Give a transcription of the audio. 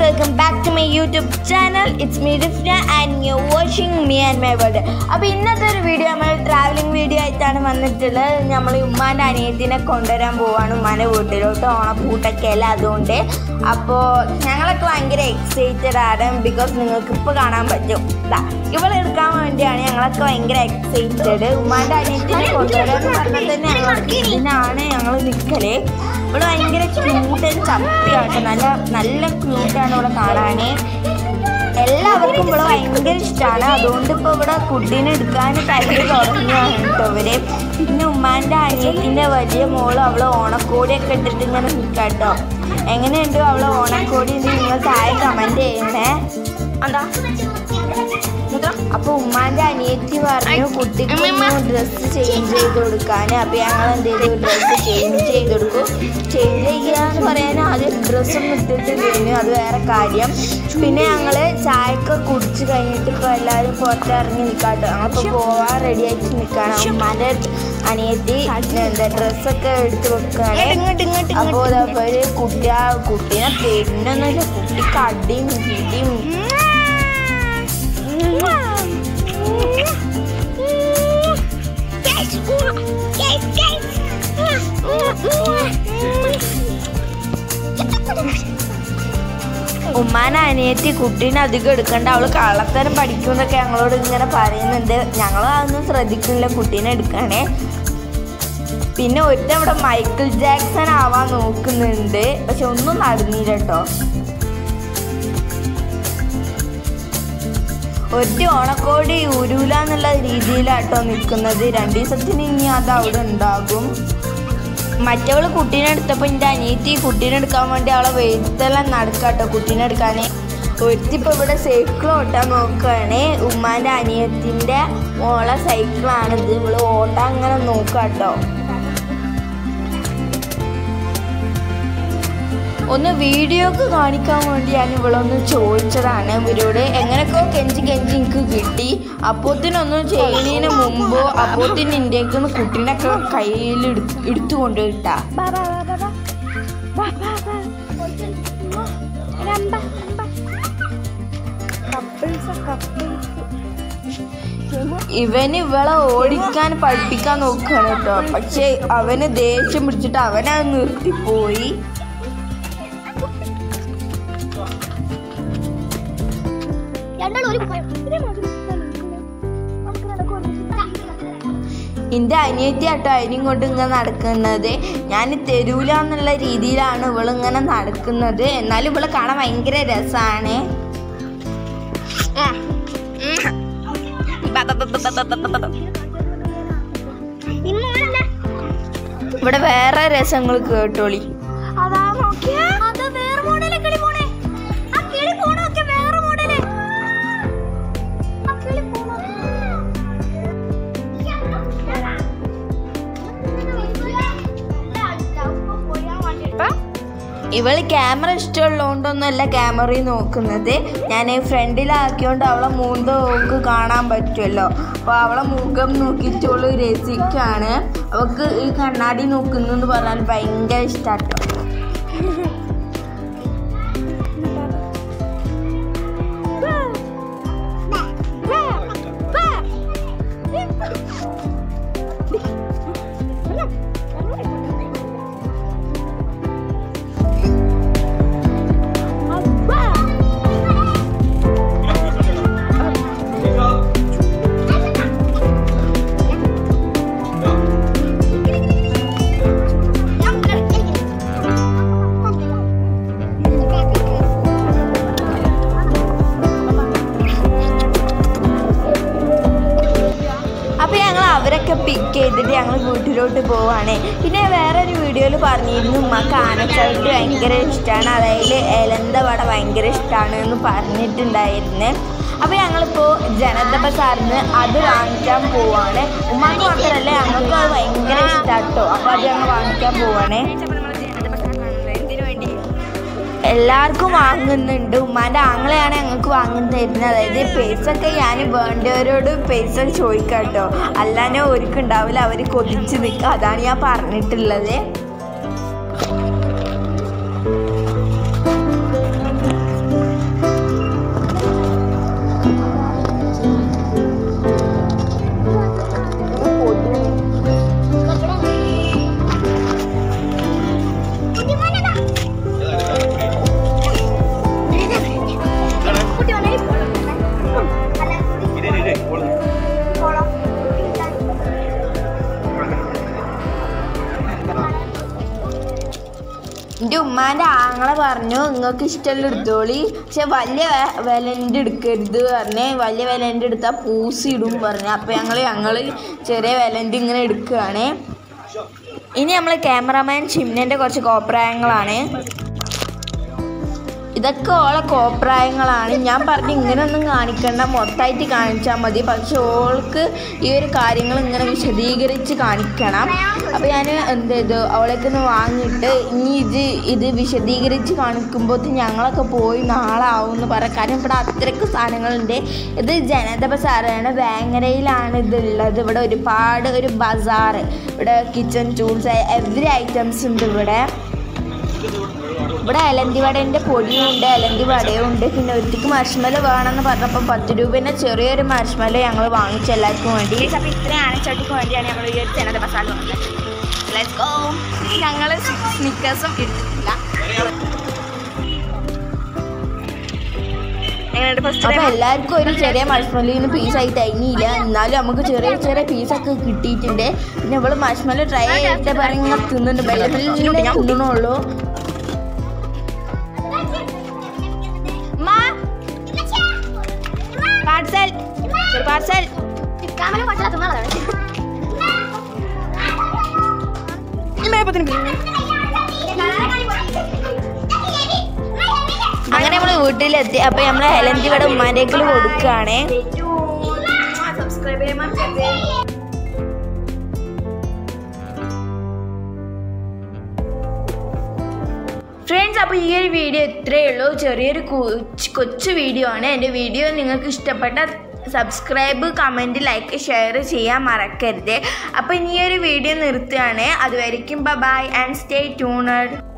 welcome back to my YouTube channel it's me Rifna and you watching me and my world അപ്പോൾ ഇന്നത്തെ ഒരു video നമ്മൾ travelling video ആയിട്ടാണ് വന്നിട്ടുള്ളത് നമ്മൾ ഉമ്മാൻ്റെ അനിയത്തിനെ കൊണ്ടുവരാൻ പോവാണ് ഉമ്മാൻ്റെ വീട്ടിലോട്ട് ഓണപ്പൂട്ടൊക്കെ അല്ല അതുകൊണ്ട് അപ്പോൾ ഞങ്ങളൊക്കെ ഭയങ്കര എക്സൈറ്റഡ് ആണ് ബിക്കോസ് നിങ്ങൾക്ക് ഇപ്പോൾ കാണാൻ പറ്റും ദാ ഇവളെ എടുക്കാൻ വേണ്ടിയാണ് ഞങ്ങളൊക്കെ ഭയങ്കര എക്സൈറ്റഡ് ഉമ്മാൻ്റെ അനിയത്തിനെ കൊണ്ടുവരാൻ എന്ന് പറഞ്ഞാൽ തന്നെ ഞങ്ങൾ ഇതിനാണ് ഞങ്ങൾ നിൽക്കല് ഇവിടെ ഭയങ്കര ക്യൂട്ട് ചപ്പിയാട്ടോ നല്ല നല്ല ക്യൂട്ടാണ് ഇവിടെ കാണാൻ എല്ലാവർക്കും ഇവിടെ ഭയങ്കര ഇഷ്ടമാണ് അതുകൊണ്ട് ഇപ്പോൾ ഇവിടെ കുട്ടീനെ എടുക്കാൻ കയ്യിൽ തുടങ്ങിയാണ് കേട്ടോ ഇവര് പിന്നെ ഉമ്മാൻ്റെ അനിയത്തിൻ്റെ വലിയ മോള് അവള് ഓണക്കോടിയൊക്കെ ഇട്ടിട്ട് ഇങ്ങനെ നിൽക്കാട്ടോ എങ്ങനെയുണ്ട് അവള് ഓണക്കോടി എന്ന് നിങ്ങൾ താഴെ കമൻറ്റ് ചെയ്യണേ എന്താ അപ്പൊ ഉമ്മാന്റെ അനിയത്തി പറഞ്ഞു കുട്ടിക്ക് ഡ്രസ്സ് ചേഞ്ച് ചെയ്ത് കൊടുക്കാൻ അപ്പൊ ഞങ്ങൾ എന്ത് ചെയ്തു ഡ്രസ്സ് ചേഞ്ച് ചെയ്ത് കൊടുക്കും ചേഞ്ച് ചെയ്യാന്ന് പറയാൻ ആദ്യം ഡ്രസ്സൊന്നും ഇട്ടിട്ടില്ലായിരുന്നു അത് വേറെ കാര്യം പിന്നെ ഞങ്ങള് ചായയൊക്കെ കുടിച്ച് കഴിഞ്ഞിട്ട് ഇപ്പൊ എല്ലാവരും പുറത്തിറങ്ങി നിൽക്കാട്ടോ ഞങ്ങളിപ്പോ പോവാൻ റെഡി ആയിട്ട് നിൽക്കാണ് ഉമ്മാന്റെ അനിയത്തി എന്താ ഡ്രസ്സൊക്കെ എടുത്ത് വെക്കുകയാണ് അപ്പോൾ ഒരു കുട്ടിയാ കുട്ടീനെ പെണ്ണൊന്നുമില്ല കുട്ടിക്ക് അടിയും ഇടിയും ഉമ്മാനെ അനിയത്തി കുട്ടീനെ അധികം എടുക്കണ്ട അവള് കള്ളത്തരം പഠിക്കുമെന്നൊക്കെ ഞങ്ങളോട് ഇങ്ങനെ പറയുന്നുണ്ട് ഞങ്ങൾ അതൊന്നും ശ്രദ്ധിക്കുന്നില്ല കുട്ടീനെ എടുക്കണേ പിന്നെ ഒരുത്തൻ ഇവിടെ മൈക്കിൾ ജാക്സൺ ആവാൻ നോക്കുന്നുണ്ട് പക്ഷെ ഒന്നും നടന്നില്ല കേട്ടോ ഒറ്റ ഓണക്കോടി ഉരുല എന്നുള്ള രീതിയിലാട്ടോ നിൽക്കുന്നത് രണ്ട് ദിവസത്തിന് ഇനി അത് അവിടെ ഉണ്ടാകും മറ്റവള് കുട്ടീനെ എടുത്തപ്പോൾ എൻ്റെ അനിയത്തി കുട്ടീനെ എടുക്കാൻ വേണ്ടി അവളെ വെയിത്തെല്ലാം നടക്കാട്ടോ കുട്ടീനെ എടുക്കാൻ ഒരുത്തിപ്പോൾ ഇവിടെ സൈക്കിൾ ഓട്ടാൻ നോക്കുകയാണ് ഉമ്മാൻ്റെ അനിയത്തിൻ്റെ മോളെ സൈക്കിളാണിത് ഇവള് ഓട്ടാൻ അങ്ങനെ നോക്കാട്ടോ ഒന്ന് വീഡിയോക്ക് കാണിക്കാൻ വേണ്ടി ഞാൻ ഇവളൊന്ന് ചോദിച്ചതാണ് ഇവരോട് എങ്ങനെയൊക്കെ കെഞ്ചി കെഞ്ചി എനിക്ക് കിട്ടി അപ്പോത്തിനൊന്നും ചെയ്യുന്നതിന് മുമ്പോ അപ്പോത്തിന് ഇന്ത്യക്ക് കുട്ടീനൊക്കെ കയ്യിൽ എടുത്തു കൊണ്ടുപോയിട്ടാ ഇവന് ഇവളെ ഓടിക്കാൻ പഠിപ്പിക്കാൻ നോക്കുകയാണ് കേട്ടോ പക്ഷെ അവന് ദേഷ്യം പിടിച്ചിട്ട് അവനത് നിർത്തിപ്പോയി എൻ്റെ അനിയത്തി ആട്ടോ അതിനും കൊണ്ട് ഇങ്ങനെ നടക്കുന്നത് ഞാൻ തരൂല എന്നുള്ള രീതിയിലാണ് ഇവളിങ്ങനെ നടക്കുന്നത് എന്നാലും ഇവളെ കാണാൻ ഭയങ്കര രസമാണ് ഇവിടെ വേറെ രസങ്ങൾ കേട്ടോളി അതാ നോക്കിയേ അത് വേറെ മോഡലെ കിളി പോണേ ആ കിളി പോണൊക്കെ വേറെ മോഡല് ആ കിളി പോണോ ഇവള് ക്യാമറ ഇഷ്ടമുള്ളതുകൊണ്ടൊന്നുമല്ല ക്യാമറയിൽ നോക്കുന്നത് ഞാൻ ഫ്രണ്ടിലാക്കിയോണ്ട് അവളെ മൂന്ന് നോക്ക് കാണാൻ പറ്റുമല്ലോ അപ്പോൾ അവളെ മുഖം നോക്കിയിട്ട് അവള് രസിക്കാണ് അവൾക്ക് ഈ കണ്ണാടി നോക്കുന്നെന്ന് പറഞ്ഞാൽ ഭയങ്കര ഇഷ്ടാട്ടോ അപ്പോൾ ഞങ്ങൾ അവരൊക്കെ പിക്ക് ചെയ്തിട്ട് ഞങ്ങൾ വീട്ടിലോട്ട് പോവാണ് പിന്നെ വേറൊരു വീഡിയോയിൽ പറഞ്ഞിരുന്നു ഉമ്മക്ക് ആനച്ചവിട്ട് ഭയങ്കര ഇഷ്ടമാണ് അതായത് ഏലന്ത വട ഭയങ്കര ഇഷ്ടമാണ് എന്ന് പറഞ്ഞിട്ടുണ്ടായിരുന്നു അപ്പോൾ ഞങ്ങളിപ്പോൾ ജനത ബസാറിന് അത് വാങ്ങിക്കാൻ പോവാണ് ഉമ്മാക്ക് മാത്രമല്ല ഞങ്ങൾക്ക് അത് ഭയങ്കര ഇഷ്ടമാട്ടോ അപ്പോൾ അത് ഞങ്ങൾ വാങ്ങിക്കാൻ പോവാണ് എല്ലാവർക്കും വാങ്ങുന്നുണ്ട് ഉമ്മാൻ്റെ ആങ്ങളെയാണ് ഞങ്ങൾക്ക് വാങ്ങുന്നു തരുന്നത് അതായത് പൈസ ഒക്കെ ഞാൻ വേണ്ടവരോട് പൈസ ചോദിക്കാം കേട്ടോ അല്ലാതെ ഒരുക്കും ഉണ്ടാവില്ല അവർ കൊതിച്ച് നിൽക്കുക അതാണ് ഞാൻ പറഞ്ഞിട്ടുള്ളത് എൻ്റെ ഉമ്മാൻ്റെ ആങ്ങളെ പറഞ്ഞു നിങ്ങൾക്ക് ഇഷ്ടമുള്ള എടുത്തോളി പക്ഷെ വലിയ വെ- വിലൻ്റെ എടുക്കരുത് പറഞ്ഞ് വലിയ വിലൻ്റെ എടുത്താൽ പൂസി ഇടും പറഞ്ഞു അപ്പോൾ ഞങ്ങൾ ഞങ്ങൾ ചെറിയ വിലൻ്റെ ഇങ്ങനെ എടുക്കുകയാണ് ഇനി നമ്മൾ ക്യാമറാമാൻ ഷിംനൻ്റെ കുറച്ച് കോപ്രായങ്ങളാണ് ഇതൊക്കെ ഓളെ കോപ്രായങ്ങളാണ് ഞാൻ പറഞ്ഞു ഇങ്ങനെയൊന്നും കാണിക്കണ്ട മൊത്തമായിട്ട് കാണിച്ചാൽ മതി പക്ഷെ ഓൾക്ക് ഈ ഒരു കാര്യങ്ങൾ ഇങ്ങനെ വിശദീകരിച്ച് കാണിക്കണം അപ്പോൾ ഞാൻ എന്ത് ചെയ്തു അവളേക്കൊന്ന് വാങ്ങിയിട്ട് ഇനി ഇത് ഇത് വിശദീകരിച്ച് കാണിക്കുമ്പോൾ ഞങ്ങളൊക്കെ പോയി നാളെ ആവും എന്ന് പറയാം കാരണം ഇവിടെ അത്രയ്ക്ക് സാധനങ്ങളുണ്ട് ഇത് ജനത ബസാറാണ് വേങ്ങരയിലാണ് ഇതുള്ളത് ഇവിടെ ഒരുപാട് ഒരു ബസാർ ഇവിടെ കിച്ചൺ ടൂൾസ് എവറി ഐറ്റംസ് ഉണ്ട് ഇവിടെ ഇവിടെ അലന്തി വടേൻ്റെ പൊടിയുണ്ട് അലന്തി വടയും ഉണ്ട് പിന്നെ ഒരുത്തിക്ക് മർഷ്മല വേണമെന്ന് പറഞ്ഞപ്പോൾ പത്ത് രൂപേൻ്റെ ചെറിയൊരു മർഷ്മല ഞങ്ങൾ വാങ്ങിച്ചു എല്ലാവർക്കും വേണ്ടി അപ്പോൾ ഇത്രയാണ് ചട്ടിക്ക് വേണ്ടിയാണ് നമ്മൾ ഈ ഒരു ജനത മസാല വന്നത് ലെറ്റ്സ് ഗോ ഞങ്ങൾ സ്നിക്കേഴ്സും ഇട്ടിട്ടില്ല അപ്പൊ എല്ലാവർക്കും ഒരു ചെറിയ മഷ്മലിന് പീസായി തൈനിയില്ല എന്നാലും നമുക്ക് ചെറിയ ചെറിയ പീസൊക്കെ കിട്ടിയിട്ടുണ്ട് പിന്നെ ഇവള് മഷ്മല ട്രൈ ചെയ്തിട്ട് പറഞ്ഞ തിന്നുന്നുണ്ട് മെല്ലെ മെല്ലെ തിന്നണുള്ളൂ പാർസൽ പാർസൽ ക്യാമറ കുറച്ചാ തിന്നാളെ അങ്ങനെ നമ്മൾ വീട്ടിലെത്തി അപ്പൊ നമ്മൾ ഹെലൻറ്റി ഇവിടെ ഉമ്മാരേക്കിൽ കൊടുക്കുകയാണേ സബ്സ്ക്രൈബ് ചെയ്യാൻ ഫ്രണ്ട്സ് അപ്പോൾ ഈ ഒരു വീഡിയോ ഇത്രയേ ഉള്ളൂ ചെറിയൊരു കൊച്ച് കൊച്ചു വീഡിയോ ആണ് എൻ്റെ വീഡിയോ നിങ്ങൾക്ക് ഇഷ്ടപ്പെട്ട സബ്സ്ക്രൈബ് കമൻറ്റ് ലൈക്ക് ഷെയർ ചെയ്യാൻ മറക്കരുത് അപ്പോൾ ഇനി ഈ ഒരു വീഡിയോ നിർത്തുകയാണ് അതുവരെയും ബൈ ആൻഡ് സ്റ്റേ ട്യൂണഡ്